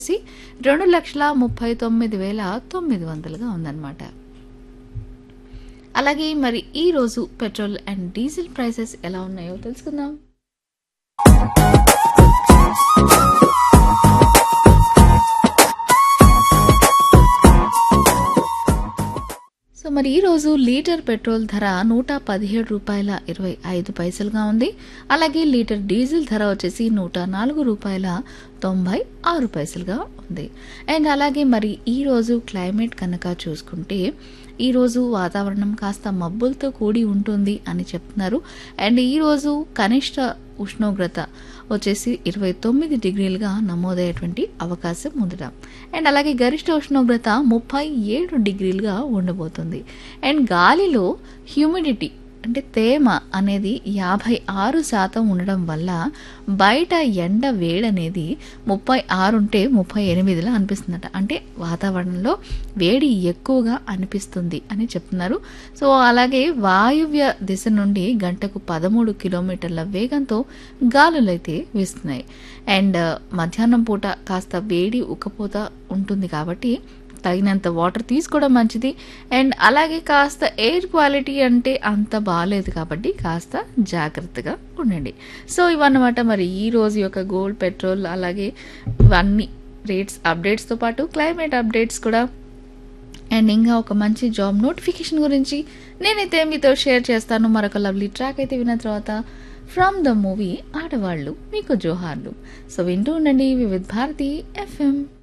వచ్చేసి రెండు లక్షల ముప్పై తొమ్మిది వేల తొమ్మిది వందలుగా ఉందన్నమాట అలాగే మరి ఈ రోజు పెట్రోల్ అండ్ డీజిల్ ప్రైసెస్ ఎలా ఉన్నాయో తెలుసుకుందాం సో మరి ఈ రోజు లీటర్ పెట్రోల్ ధర నూట పదిహేడు రూపాయల ఇరవై ఐదు పైసలుగా ఉంది అలాగే లీటర్ డీజిల్ ధర వచ్చేసి నూట నాలుగు రూపాయల తొంభై ఆరు పైసలుగా ఉంది అండ్ అలాగే మరి ఈ రోజు క్లైమేట్ కనుక చూసుకుంటే ఈ రోజు వాతావరణం కాస్త మబ్బులతో కూడి ఉంటుంది అని చెప్తున్నారు అండ్ ఈ రోజు కనిష్ట ఉష్ణోగ్రత వచ్చేసి ఇరవై తొమ్మిది డిగ్రీలుగా నమోదయ్యేటువంటి అవకాశం ఉందట అండ్ అలాగే గరిష్ట ఉష్ణోగ్రత ముప్పై ఏడు డిగ్రీలుగా ఉండబోతుంది అండ్ గాలిలో హ్యూమిడిటీ అంటే తేమ అనేది యాభై ఆరు శాతం ఉండడం వల్ల బయట ఎండ వేడనేది ముప్పై ఆరు ఉంటే ముప్పై ఎనిమిదిలా అనిపిస్తుందట అంటే వాతావరణంలో వేడి ఎక్కువగా అనిపిస్తుంది అని చెప్తున్నారు సో అలాగే వాయువ్య దిశ నుండి గంటకు పదమూడు కిలోమీటర్ల వేగంతో గాలులైతే వీస్తున్నాయి అండ్ మధ్యాహ్నం పూట కాస్త వేడి ఉక్కపోత ఉంటుంది కాబట్టి తగినంత వాటర్ తీసుకోవడం మంచిది అండ్ అలాగే కాస్త ఎయిర్ క్వాలిటీ అంటే అంత బాగాలేదు కాబట్టి కాస్త జాగ్రత్తగా ఉండండి సో ఇవన్నమాట మరి ఈ రోజు యొక్క గోల్డ్ పెట్రోల్ అలాగే ఇవన్నీ రేట్స్ అప్డేట్స్తో పాటు క్లైమేట్ అప్డేట్స్ కూడా అండ్ ఇంకా ఒక మంచి జాబ్ నోటిఫికేషన్ గురించి నేనైతే మీతో షేర్ చేస్తాను మరొక లవ్లీ ట్రాక్ అయితే విన్న తర్వాత ఫ్రమ్ ద మూవీ ఆడవాళ్ళు మీకు జోహార్లు సో వింటూ ఉండండి వివిధ్ భారతి ఎఫ్ఎం